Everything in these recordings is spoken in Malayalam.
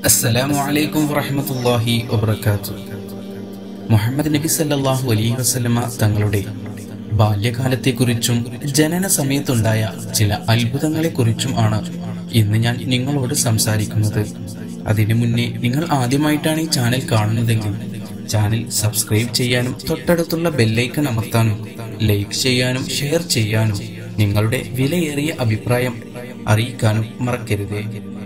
അസ്സലാമു അലൈക്കും വറഹ്മത്തുള്ളാഹി വബറകാത്തു മുഹമ്മദ് നബി സല്ലല്ലാഹു അലൈഹി വസല്ലമ തങ്ങളുടെ ബാല്യകാലത്തെക്കുറിച്ചും ജനന സമയത്തുണ്ടായ ചില അത്ഭുതങ്ങളെക്കുറിച്ചും ആണ് ഇന്ന് ഞാൻ നിങ്ങളോട് സംസാരിക്കുന്നത് അതിനു മുന്നേ നിങ്ങൾ ആദ്യമായിട്ടാണ് ഈ ചാനൽ കാണുന്നതെങ്കിൽ ചാനൽ സബ്സ്ക്രൈബ് ചെയ്യാനും തൊട്ടടുത്തുള്ള ബെല്ലൈക്കൺ അമർത്താനും ലൈക്ക് ചെയ്യാനും ഷെയർ ചെയ്യാനും നിങ്ങളുടെ വിലയേറിയ അഭിപ്രായം അറിയിക്കാനും മറക്കരുതേ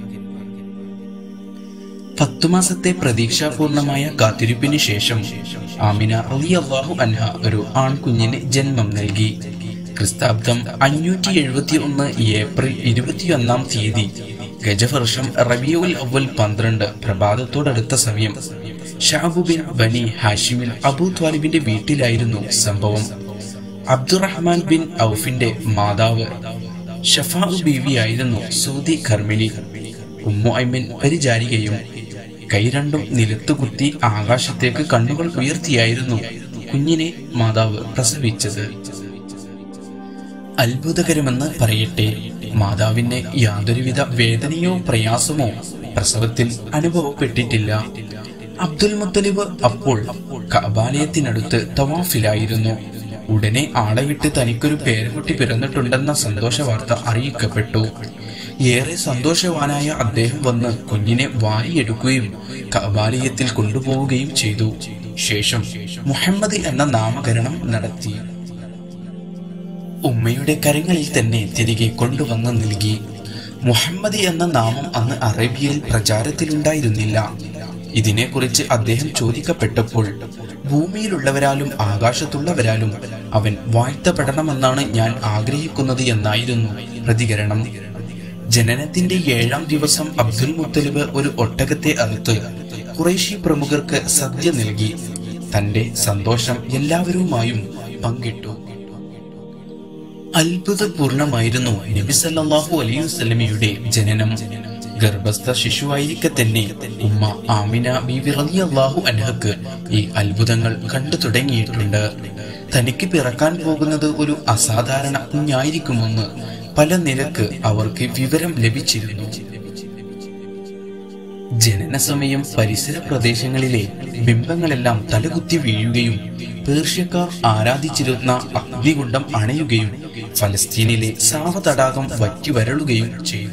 പത്തു മാസത്തെ പ്രതീക്ഷാപൂർണമായ കാത്തിരിപ്പിന് ശേഷം ആമിന റളിയല്ലാഹു അൻഹ ഒരു ആൺകുഞ്ഞിന് ജന്മം നൽകി ക്രിസ്താബ്ദം അഞ്ഞൂറ്റി എഴുപത്തി ഒന്ന് ഏപ്രിൽ ഇരുപത്തിയൊന്നാം തീയതി ഗജവർഷം റബിയുൽ അവൽ പന്ത്രണ്ട് പ്രഭാതത്തോടടുത്ത സമയം ഷാബു ബിൻ ബനി ഹാഷിമിൽ അബൂ ത്വാലിബിന്റെ വീട്ടിലായിരുന്നു സംഭവം അബ്ദുറഹ്മാൻ ബിൻ ഔഫിന്റെ മാതാവ് ഷഫാ ബീവിയായിരുന്നു സൂദി കർമ്മിണി ഉമ്മു ഐമിൻ പരിചാരികയും കൈ രണ്ടും നിലത്തു കുത്തി ആകാശത്തേക്ക് കണ്ണുകൾ ഉയർത്തിയായിരുന്നു കുഞ്ഞിനെ മാതാവ് പ്രസവിച്ചത് അത്ഭുതകരമെന്ന് പറയട്ടെ മാതാവിന് യാതൊരുവിധ വേദനയോ പ്രയാസമോ പ്രസവത്തിൽ അനുഭവപ്പെട്ടിട്ടില്ല അബ്ദുൽ മുത്തലിബ് അപ്പോൾ കബാലയത്തിനടുത്ത് തവാഫിലായിരുന്നു ഉടനെ ആളെ വിട്ട് തനിക്കൊരു പേരക്കുട്ടി പിറന്നിട്ടുണ്ടെന്ന സന്തോഷ വാർത്ത അറിയിക്കപ്പെട്ടു ഏറെ സന്തോഷവാനായ അദ്ദേഹം വന്ന് കുഞ്ഞിനെ വാരിയെടുക്കുകയും കബാലയത്തിൽ കൊണ്ടുപോവുകയും ചെയ്തു ശേഷം മുഹമ്മദ് എന്ന നാമകരണം നടത്തി ഉമ്മയുടെ കരങ്ങളിൽ തന്നെ തിരികെ കൊണ്ടുവന്ന് നൽകി മുഹമ്മദ് എന്ന നാമം അന്ന് അറേബ്യയിൽ പ്രചാരത്തിലുണ്ടായിരുന്നില്ല ഇതിനെക്കുറിച്ച് അദ്ദേഹം ചോദിക്കപ്പെട്ടപ്പോൾ ഭൂമിയിലുള്ളവരാലും ആകാശത്തുള്ളവരാലും അവൻ വാഴ്ത്തപ്പെടണമെന്നാണ് ഞാൻ ആഗ്രഹിക്കുന്നത് എന്നായിരുന്നു പ്രതികരണം ജനനത്തിന്റെ ഏഴാം ദിവസം അബ്ദുൽ മുത്തലിബ് ഒരു ഒട്ടകത്തെ അറുത്ത് കുറേശി പ്രമുഖർക്ക് സദ്യ നൽകി തന്റെ സന്തോഷം എല്ലാവരുമായും പങ്കിട്ടു അത്ഭുതപൂർണമായിരുന്നു നബി സല്ലല്ലാഹു അലൈഹി വസല്ലമയുടെ ജനനം ഗർഭസ്ഥ ശിശുവായിരിക്കെ തന്നെ ഉമ്മ ആമിന ബീവി റളിയല്ലാഹു അൻഹക്ക് ഈ അത്ഭുതങ്ങൾ കണ്ടു തുടങ്ങിയിട്ടുണ്ട് തനിക്ക് പിറക്കാൻ പോകുന്നത് ഒരു അസാധാരണ കുഞ്ഞായിരിക്കുമെന്ന് പല നിലക്ക് അവർക്ക് വിവരം ലഭിച്ചിരുന്നു ജനന സമയം പരിസര പ്രദേശങ്ങളിലെ ബിംബങ്ങളെല്ലാം തലകുത്തി വീഴുകയും പേർഷ്യക്കാർ ആരാധിച്ചിരുന്ന അഗ്നികുണ്ഡം അണയുകയും ഫലസ്തീനിലെ സാവ തടാകം വറ്റി വരളുകയും ചെയ്തു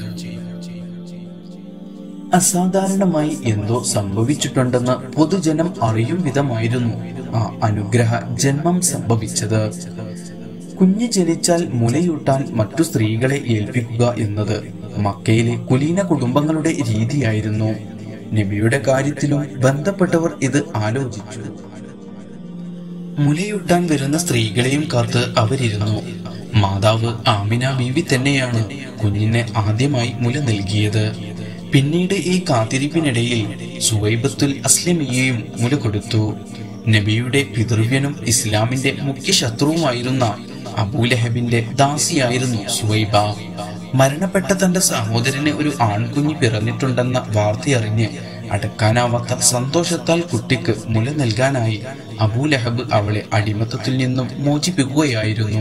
അസാധാരണമായി എന്തോ സംഭവിച്ചിട്ടുണ്ടെന്ന് പൊതുജനം അറിയും വിധമായിരുന്നു ആ അനുഗ്രഹ ജന്മം സംഭവിച്ചത് കുഞ്ഞ് ജനിച്ചാൽ മുലയൂട്ടാൻ മറ്റു സ്ത്രീകളെ ഏൽപ്പിക്കുക എന്നത് മക്കയിലെ കുലീന കുടുംബങ്ങളുടെ രീതിയായിരുന്നു നബിയുടെ കാര്യത്തിലും ബന്ധപ്പെട്ടവർ ഇത് ആലോചിച്ചു മുലയൂട്ടാൻ വരുന്ന സ്ത്രീകളെയും കാത്ത് അവരിരുന്നു മാതാവ് ആമിന ബീവി തന്നെയാണ് കുഞ്ഞിനെ ആദ്യമായി മുല നൽകിയത് പിന്നീട് ഈ കാത്തിരിപ്പിനിടയിൽ സുവൈബത്തുൽ അസ്ലമിയെയും മുല കൊടുത്തു നബിയുടെ പിതൃവ്യനും ഇസ്ലാമിന്റെ മുഖ്യ ശത്രുവുമായിരുന്ന അബൂലഹബിന്റെ ദാസിയായിരുന്നു സുവൈബ മരണപ്പെട്ട തന്റെ സഹോദരന് ഒരു ആൺകുഞ്ഞ് പിറന്നിട്ടുണ്ടെന്ന വാർത്തയറിഞ്ഞ് അടക്കാനാവാത്ത സന്തോഷത്താൽ കുട്ടിക്ക് മുല നൽകാനായി അബൂലഹബ് അവളെ അടിമത്തത്തിൽ നിന്നും മോചിപ്പിക്കുകയായിരുന്നു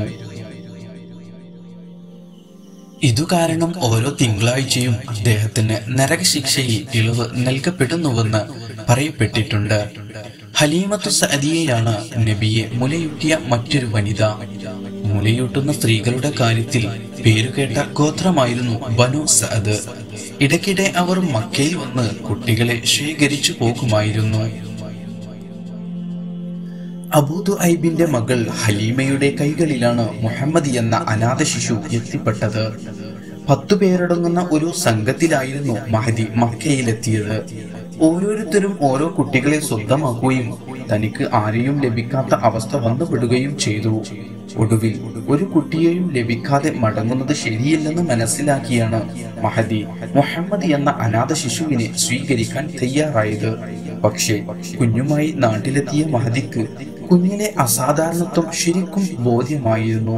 ഇതു കാരണം ഓരോ തിങ്കളാഴ്ചയും അദ്ദേഹത്തിന് നരകശിക്ഷയിൽ ഇളവ് നൽകപ്പെടുന്നുവെന്ന് പറയപ്പെട്ടിട്ടുണ്ട് ഹലീമത്തു സഅദിയെയാണ് നബിയെ മുലയൂട്ടിയ മറ്റൊരു വനിത മുലയൂട്ടുന്ന സ്ത്രീകളുടെ കാര്യത്തിൽ പേരുകേട്ട ഗോത്രമായിരുന്നു ബനു സഅദ് ഇടയ്ക്കിടെ അവർ മക്കയിൽ വന്ന് കുട്ടികളെ ശേഖരിച്ചു പോകുമായിരുന്നു അബൂദു ഐബിന്റെ മകൾ ഹലീമയുടെ കൈകളിലാണ് മുഹമ്മദ് എന്ന അനാഥ ശിശു എത്തിപ്പെട്ടത് പത്തു പേരടങ്ങുന്ന ഒരു സംഘത്തിലായിരുന്നു മഹദി മക്കയിലെത്തിയത് ഓരോരുത്തരും ഓരോ കുട്ടികളെ സ്വന്തമാക്കുകയും തനിക്ക് ആരെയും ലഭിക്കാത്ത അവസ്ഥ വന്നുപെടുകയും ചെയ്തു ഒടുവിൽ ഒരു കുട്ടിയെയും ലഭിക്കാതെ മടങ്ങുന്നത് ശരിയല്ലെന്ന് മനസ്സിലാക്കിയാണ് മഹദി മുഹമ്മദ് എന്ന അനാഥ ശിശുവിനെ സ്വീകരിക്കാൻ തയ്യാറായത് പക്ഷേ കുഞ്ഞുമായി നാട്ടിലെത്തിയ മഹദിക്ക് കുഞ്ഞിലെ അസാധാരണത്വം ശരിക്കും ബോധ്യമായിരുന്നു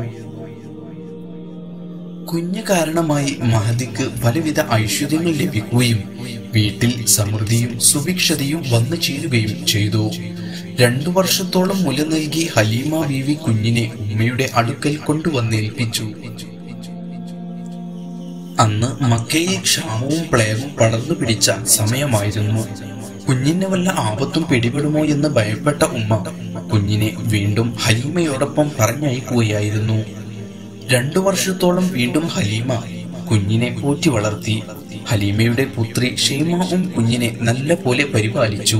കുഞ്ഞ് കാരണമായി മഹദിക്ക് പലവിധ ഐശ്വര്യങ്ങൾ ലഭിക്കുകയും വീട്ടിൽ സമൃദ്ധിയും സുഭിക്ഷതയും വന്നു ചേരുകയും ചെയ്തു രണ്ടു വർഷത്തോളം മുല നൽകി ഹലീമ ബീവി കുഞ്ഞിനെ ഉമ്മയുടെ അടുക്കൽ കൊണ്ടുവന്നേൽപ്പിച്ചു അന്ന് മക്കയിൽ ക്ഷാമവും പ്ലേഗും പടർന്നു പിടിച്ച സമയമായിരുന്നു കുഞ്ഞിന് വല്ല ആപത്തും പിടിപെടുമോ എന്ന് ഭയപ്പെട്ട ഉമ്മ കുഞ്ഞിനെ വീണ്ടും ഹലീമയോടൊപ്പം പറഞ്ഞയക്കുകയായിരുന്നു രണ്ടു വർഷത്തോളം വീണ്ടും ഹലീമ കുഞ്ഞിനെ പോറ്റി വളർത്തി ഹലീമയുടെ പുത്രി ഷെയ്മാവും കുഞ്ഞിനെ നല്ല പോലെ പരിപാലിച്ചു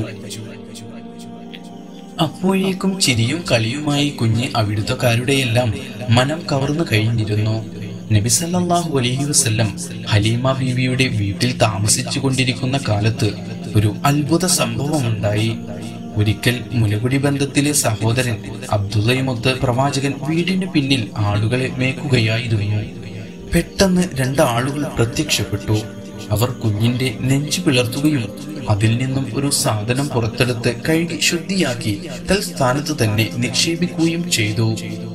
അപ്പോഴേക്കും ചിരിയും കളിയുമായി കുഞ്ഞ് അവിടുത്തുകാരുടെയെല്ലാം മനം കവർന്നു കഴിഞ്ഞിരുന്നു നബി സല്ലല്ലാഹു അലൈഹി വസല്ലം ഹലീമ ബീവിയുടെ വീട്ടിൽ താമസിച്ചു കൊണ്ടിരിക്കുന്ന കാലത്ത് ഒരു അത്ഭുത സംഭവമുണ്ടായി ഒരിക്കൽ മുലകുടി ബന്ധത്തിലെ സഹോദരൻ അബ്ദുള്ളയുമൊത്ത് പ്രവാചകൻ വീടിന് പിന്നിൽ ആളുകളെ മേക്കുകയായിരുന്നു പെട്ടെന്ന് രണ്ട് ആളുകൾ പ്രത്യക്ഷപ്പെട്ടു അവർ കുഞ്ഞിന്റെ നെഞ്ചു പിളർത്തുകയും അതിൽ നിന്നും ഒരു സാധനം പുറത്തെടുത്ത് കഴുകി ശുദ്ധിയാക്കി തൽസ്ഥാനത്ത് തന്നെ നിക്ഷേപിക്കുകയും ചെയ്തു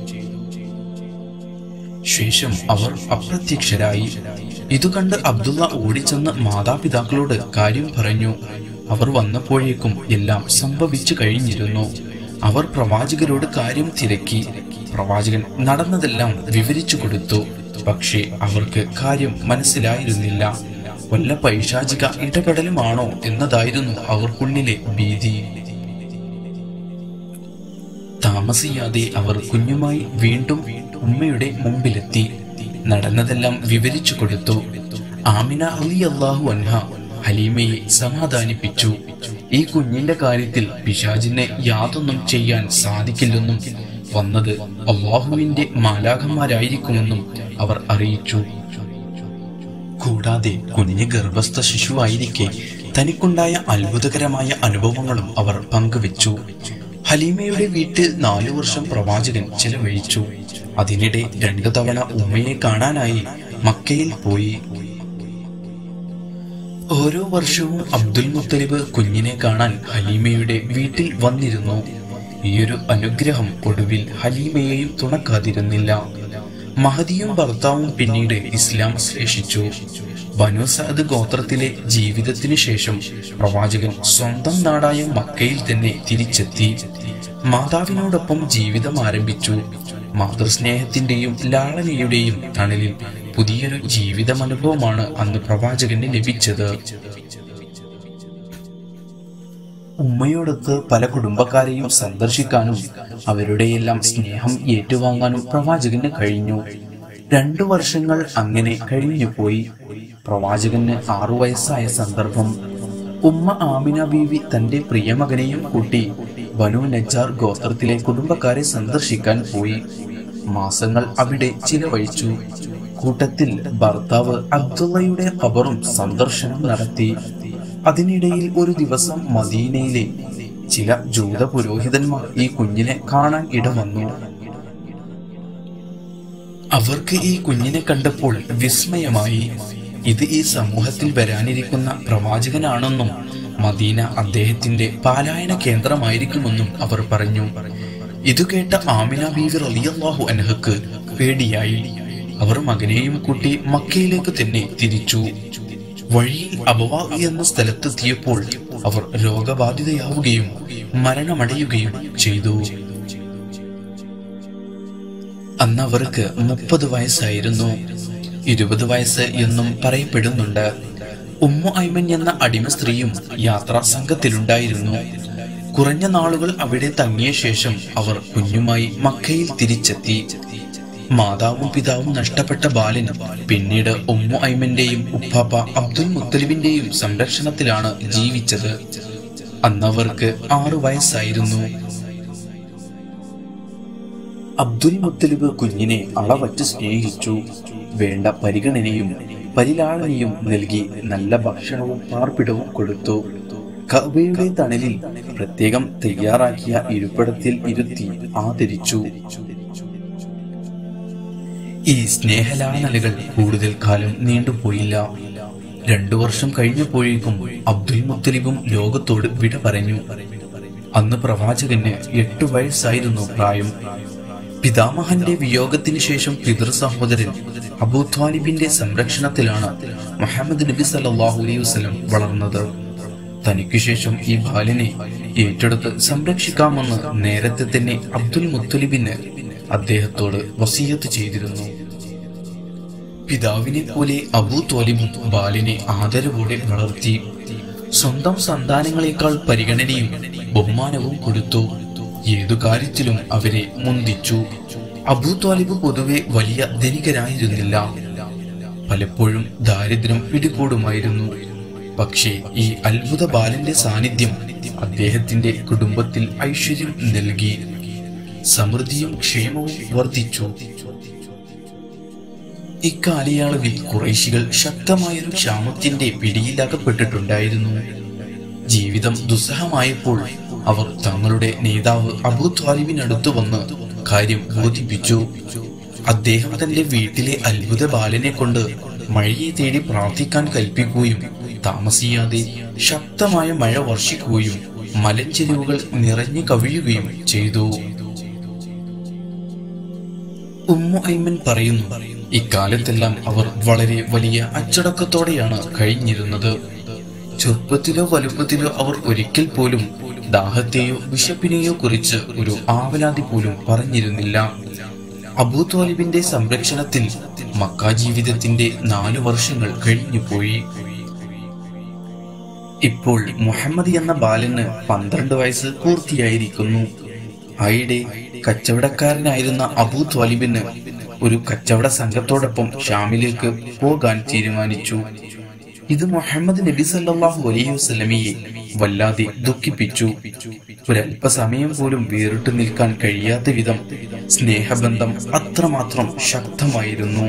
ശേഷം അവർ അപ്രത്യക്ഷരായി ഇതു കണ്ട് അബ്ദുള്ള ഓടിച്ചെന്ന് മാതാപിതാക്കളോട് കാര്യം പറഞ്ഞു അവർ വന്നപ്പോഴേക്കും എല്ലാം സംഭവിച്ചു കഴിഞ്ഞിരുന്നു അവർ പ്രവാചകരോട് കാര്യം തിരക്കി പ്രവാചകൻ നടന്നതെല്ലാം വിവരിച്ചു കൊടുത്തു പക്ഷേ അവർക്ക് കാര്യം മനസ്സിലായിരുന്നില്ല വല്ല പൈശാചിക ഇടപെടലുമാണോ എന്നതായിരുന്നു അവർക്കുള്ളിലെ ഭീതി താമസിയാതെ അവർ കുഞ്ഞുമായി വീണ്ടും ഉമ്മയുടെ മുമ്പിലെത്തി നടന്നതെല്ലാം വിവരിച്ചു കൊടുത്തു ആമിന അലി അള്ളാഹു അൻഹ ഹലീമയെ സമാധാനിപ്പിച്ചു ഈ കുഞ്ഞിന്റെ കാര്യത്തിൽ പിശാജിനെ യാതൊന്നും ചെയ്യാൻ സാധിക്കില്ലെന്നും വന്നത് അള്ളാഹുവിന്റെ മാലാഖന്മാരായിരിക്കുമെന്നും അവർ അറിയിച്ചു കൂടാതെ കുഞ്ഞ് ഗർഭസ്ഥ ശിശുവായിരിക്കെ തനിക്കുണ്ടായ അത്ഭുതകരമായ അനുഭവങ്ങളും അവർ പങ്കുവെച്ചു ഹലീമയുടെ വീട്ടിൽ നാലു വർഷം പ്രവാചകൻ ചെലവഴിച്ചു അതിനിടെ രണ്ടു തവണ ഉമ്മയെ കാണാനായി മക്കയിൽ പോയി ഓരോ വർഷവും അബ്ദുൽ മുത്തലിബ് കുഞ്ഞിനെ കാണാൻ ഹലീമയുടെ വീട്ടിൽ വന്നിരുന്നു ഈയൊരു അനുഗ്രഹം ഒടുവിൽ ഹലീമയെയും തുണക്കാതിരുന്നില്ല മഹദിയും ഭർത്താവും പിന്നീട് ഇസ്ലാം ശ്രേഷിച്ചു ബനു സഅദ് ഗോത്രത്തിലെ ജീവിതത്തിനു ശേഷം പ്രവാചകൻ സ്വന്തം നാടായ മക്കയിൽ തന്നെ തിരിച്ചെത്തി മാതാവിനോടൊപ്പം ജീവിതം ആരംഭിച്ചു മാതൃസ്നേഹത്തിന്റെയും ലാളനയുടെയും തണലിൽ പുതിയൊരു ജീവിതമനുഭവമാണ് അന്ന് പ്രവാചകന് ലഭിച്ചത് ഉമ്മയോടൊത്ത് പല കുടുംബക്കാരെയും സന്ദർശിക്കാനും അവരുടെയെല്ലാം സ്നേഹം ഏറ്റുവാങ്ങാനും പ്രവാചകന് കഴിഞ്ഞു രണ്ടു വർഷങ്ങൾ അങ്ങനെ കഴിഞ്ഞുപോയി പ്രവാചകന് ആറു വയസ്സായ സന്ദർഭം ഉമ്മ ആമിന ബീവി തന്റെ പ്രിയമകനെയും കൂട്ടി ബനു നജാർ ഗോത്രത്തിലെ കുടുംബക്കാരെ സന്ദർശിക്കാൻ പോയി മാസങ്ങൾ അവിടെ ചിലവഴിച്ചു കൂട്ടത്തിൽ ഭർത്താവ് അബ്ദുള്ളയുടെ ഖബറും സന്ദർശനം നടത്തി അതിനിടയിൽ ഒരു ദിവസം മദീനയിലെ ചില ജൂത പുരോഹിതന്മാർ ഈ കുഞ്ഞിനെ കാണാൻ ഇടവന്നു അവർക്ക് ഈ കുഞ്ഞിനെ കണ്ടപ്പോൾ വിസ്മയമായി ഇത് ഈ സമൂഹത്തിൽ വരാനിരിക്കുന്ന പ്രവാചകനാണെന്നും മദീന അദ്ദേഹത്തിന്റെ പാലായന കേന്ദ്രമായിരിക്കുമെന്നും അവർ പറഞ്ഞു ഇതു കേട്ട ആമിന ബീവി റളിയല്ലാഹു അൻഹക്ക് പേടിയായി അവർ മകനെയും കൂട്ടി മക്കയിലേക്ക് തന്നെ തിരിച്ചു വഴിയിൽ അബവാ എന്ന സ്ഥലത്തെത്തിയപ്പോൾ അവർ രോഗബാധിതയാവുകയും മരണമടയുകയും ചെയ്തു അന്ന് അവർക്ക് മുപ്പത് വയസ്സായിരുന്നു ഇരുപത് വയസ്സ് എന്നും പറയപ്പെടുന്നുണ്ട് ഉമ്മു ഐമൻ എന്ന അടിമ സ്ത്രീയും യാത്രാ സംഘത്തിലുണ്ടായിരുന്നു കുറഞ്ഞ നാളുകൾ അവിടെ തങ്ങിയ ശേഷം അവർ കുഞ്ഞുമായി മക്കയിൽ തിരിച്ചെത്തി മാതാവും പിതാവും നഷ്ടപ്പെട്ട ബാലൻ പിന്നീട് ഉമ്മു ഐമന്റെയും ഉപ്പാപ്പ അബ്ദുൽ മുത്തലിബിന്റെയും സംരക്ഷണത്തിലാണ് ജീവിച്ചത് അന്നവർക്ക് ആറു വയസ്സായിരുന്നു അബ്ദുൽ മുത്തലിബ് കുഞ്ഞിനെ അളവറ്റ് സ്നേഹിച്ചു വേണ്ട പരിഗണനയും പരിലാളനയും നൽകി നല്ല ഭക്ഷണവും പാർപ്പിടവും കൊടുത്തു കബയുടെ തണലിൽ പ്രത്യേകം തയ്യാറാക്കിയ ഇരിപ്പിടത്തിൽ ഇരുത്തി ആദരിച്ചു ഈ സ്നേഹലാളനകൾ കൂടുതൽ കാലം നീണ്ടുപോയില്ല രണ്ടു വർഷം കഴിഞ്ഞപ്പോഴേക്കും അബ്ദുൽ മുത്തലിബും ലോകത്തോട് വിട പറഞ്ഞു അന്ന് പ്രവാചകന് എട്ടു വയസ്സായിരുന്നു പ്രായം പിതാമഹന്റെ വിയോഗത്തിന് ശേഷം പിതൃ സഹോദരൻ അബൂ ത്വാലിബിന്റെ സംരക്ഷണത്തിലാണ് മുഹമ്മദ് നബി സല്ലല്ലാഹു അലൈഹി വസല്ലം വളർന്നത് തനിക്കു ശേഷം ഈ ബാലനെ ഏറ്റെടുത്ത് സംരക്ഷിക്കാമെന്ന് നേരത്തെ തന്നെ അബ്ദുൽ മുത്തലിബിന് അദ്ദേഹത്തോട് വസീയത്ത് ചെയ്തിരുന്നു പിതാവിനെ പോലെ അബൂ തോലിബും ബാലിനെ ആദരവോടെ വളർത്തി സ്വന്തം സന്താനങ്ങളെക്കാൾ പരിഗണനയും ബഹുമാനവും കൊടുത്തു ഏതു കാര്യത്തിലും അവരെ മുന്തിച്ചു അബൂ ത്വാലിബ് പൊതുവെ വലിയ ധനികരായിരുന്നില്ല പലപ്പോഴും ദാരിദ്ര്യം പിടികൂടുമായിരുന്നു പക്ഷേ ഈ അത്ഭുത ബാലന്റെ സാന്നിധ്യം അദ്ദേഹത്തിന്റെ കുടുംബത്തിൽ ഐശ്വര്യം നൽകി സമൃദ്ധിയും ക്ഷേമവും വർദ്ധിച്ചു ഇക്കാലയളവിൽ കുറേശികൾ ശക്തമായൊരു ക്ഷാമത്തിന്റെ പിടിയിലകപ്പെട്ടിട്ടുണ്ടായിരുന്നു ജീവിതം ദുസ്സഹമായപ്പോൾ അവർ തങ്ങളുടെ നേതാവ് അബൂ ത്വാലിബിനടുത്തു വന്ന് കാര്യം ബോധിപ്പിച്ചു അദ്ദേഹം തന്റെ വീട്ടിലെ അത്ഭുത ബാലനെ കൊണ്ട് മഴയെ തേടി പ്രാർത്ഥിക്കാൻ കൽപ്പിക്കുകയും താമസിയാതെ ശക്തമായ മഴ വർഷിക്കുകയും മലഞ്ചെരിവുകൾ നിറഞ്ഞു കവിയുകയും ചെയ്തു ഉമ്മു ഐമൻ പറയുന്നു ഇക്കാലത്തെല്ലാം അവർ വളരെ വലിയ അച്ചടക്കത്തോടെയാണ് കഴിഞ്ഞിരുന്നത് ചെറുപ്പത്തിലോ വലുപ്പത്തിലോ അവർ ഒരിക്കൽ പോലും ദാഹത്തെയോ വിശപ്പിനെയോ കുറിച്ച് ഒരു ആവലാതി പോലും പറഞ്ഞിരുന്നില്ല അബൂ ത്വാലിബിന്റെ സംരക്ഷണത്തിൽ മക്ക ജീവിതത്തിന്റെ നാലു വർഷങ്ങൾ കഴിഞ്ഞുപോയി ഇപ്പോൾ മുഹമ്മദ് എന്ന ബാലന് പന്ത്രണ്ട് വയസ്സ് പൂർത്തിയായിരിക്കുന്നു ആയിടെ കച്ചവടക്കാരനായിരുന്ന അബൂ ത്വാലിബിന് ഒരു കച്ചവട സംഘത്തോടൊപ്പം ഷാമിലേക്ക് പോകാൻ തീരുമാനിച്ചു ഇത് മുഹമ്മദ് നബി സല്ലല്ലാഹു അലൈഹി വസല്ലമയെ വല്ലാതെ ദുഃഖിപ്പിച്ചു ഒരല്പസമയം പോലും വേറിട്ടു നിൽക്കാൻ കഴിയാത്ത വിധം സ്നേഹബന്ധം അത്രമാത്രം ശക്തമായിരുന്നു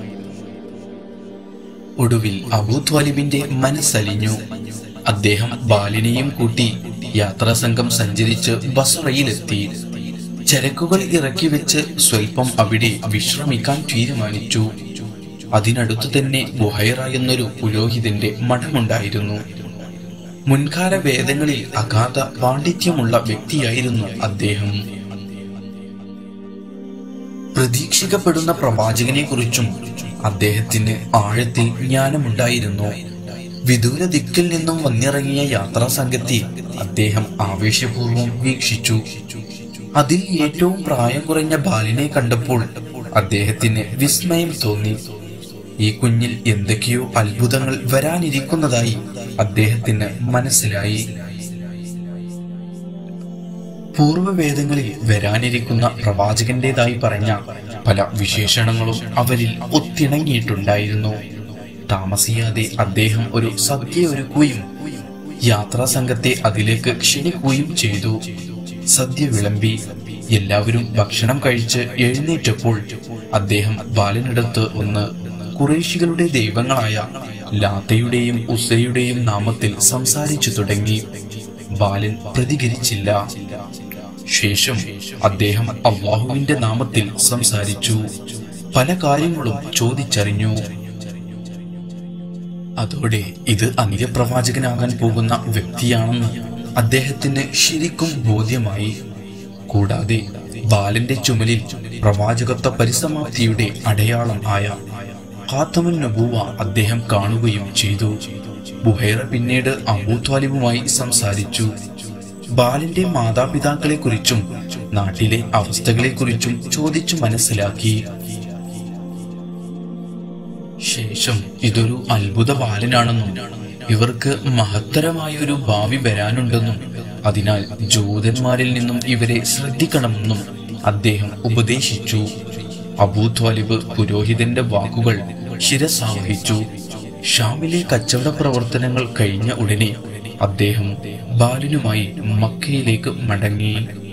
ഒടുവിൽ അബൂ ത്വാലിബിന്റെ മനസ്സലിഞ്ഞു അദ്ദേഹം ബാലിനെയും കൂട്ടി യാത്രാസംഘം സഞ്ചരിച്ച് ബസറയിലെത്തി ചരക്കുകൾ ഇറക്കി വെച്ച് സ്വൽപ്പം അവിടെ വിശ്രമിക്കാൻ തീരുമാനിച്ചു അതിനടുത്തു തന്നെ ബുഹൈറ എന്നൊരു പുരോഹിതന്റെ മഠമുണ്ടായിരുന്നു മുൻകാല വേദങ്ങളിൽ അഗാധ പാണ്ഡിത്യമുള്ള വ്യക്തിയായിരുന്നു അദ്ദേഹം പ്രതീക്ഷിക്കപ്പെടുന്ന പ്രവാചകനെ കുറിച്ചും അദ്ദേഹത്തിന് ആഴത്തിൽ ജ്ഞാനമുണ്ടായിരുന്നു വിദൂര ദിക്കിൽ നിന്നും വന്നിറങ്ങിയ യാത്രാ സംഘത്തെ അദ്ദേഹം ആവേശപൂർവ്വം വീക്ഷിച്ചു അതിൽ ഏറ്റവും പ്രായം കുറഞ്ഞ ബാലിനെ കണ്ടപ്പോൾ അദ്ദേഹത്തിന് വിസ്മയം തോന്നി ഈ കുഞ്ഞിൽ എന്തൊക്കെയോ അത്ഭുതങ്ങൾ വരാനിരിക്കുന്നതായി അദ്ദേഹത്തിന് മനസ്സിലായി പൂർവ്വവേദങ്ങളിൽ വരാനിരിക്കുന്ന പ്രവാചകന്റേതായി പറഞ്ഞ പല വിശേഷണങ്ങളും അവരിൽ ഒത്തിണങ്ങിയിട്ടുണ്ടായിരുന്നു താമസിയാതെ അദ്ദേഹം ഒരു സദ്യ ഒരുക്കുകയും യാത്രാ സംഘത്തെ അതിലേക്ക് ക്ഷണിക്കുകയും ചെയ്തു സദ്യ വിളമ്പി എല്ലാവരും ഭക്ഷണം കഴിച്ച് എഴുന്നേറ്റപ്പോൾ അദ്ദേഹം ബാലനടുത്ത് ഒന്ന് കുറേശികളുടെ ദൈവങ്ങളായ ലാത്തയുടെയും ഉസയുടെയും നാമത്തിൽ സംസാരിച്ചു തുടങ്ങി ബാലൻ പ്രതികരിച്ചില്ല ശേഷം അദ്ദേഹം അള്ളാഹുവിന്റെ നാമത്തിൽ സംസാരിച്ചു പല കാര്യങ്ങളും ചോദിച്ചറിഞ്ഞു അതോടെ ഇത് അന്ത്യപ്രവാചകനാകാൻ പോകുന്ന വ്യക്തിയാണെന്ന് അദ്ദേഹത്തിന് ശരിക്കും ബോധ്യമായി കൂടാതെ ബാലന്റെ ചുമലിൽ പ്രവാചകത്വ പരിസമാപ്തിയുടെ അടയാളം ആയ ഖാത്തമുൻ നബൂവ അദ്ദേഹം കാണുകയും ചെയ്തു ബുഹൈറ പിന്നീട് അബൂ ത്വാലിബുമായി സംസാരിച്ചു ബാലന്റെ മാതാപിതാക്കളെ കുറിച്ചും നാട്ടിലെ അവസ്ഥകളെ കുറിച്ചും ചോദിച്ചു മനസ്സിലാക്കി ശേഷം ഇതൊരു അത്ഭുത ബാലനാണെന്നും ഇവർക്ക് മഹത്തരമായ ഒരു ഭാവി വരാനുണ്ടെന്നും അതിനാൽ ജൂതന്മാരിൽ നിന്നും ഇവരെ ശ്രദ്ധിക്കണമെന്നും അദ്ദേഹം ഉപദേശിച്ചു അബൂ ത്വാലിബ് പുരോഹിതന്റെ വാക്കുകൾ ശിരസാവഹിച്ചു ഷാമിലെ കച്ചവട പ്രവർത്തനങ്ങൾ കഴിഞ്ഞ ഉടനെ അദ്ദേഹം ബാലനുമായി മക്കയിലേക്ക് മടങ്ങി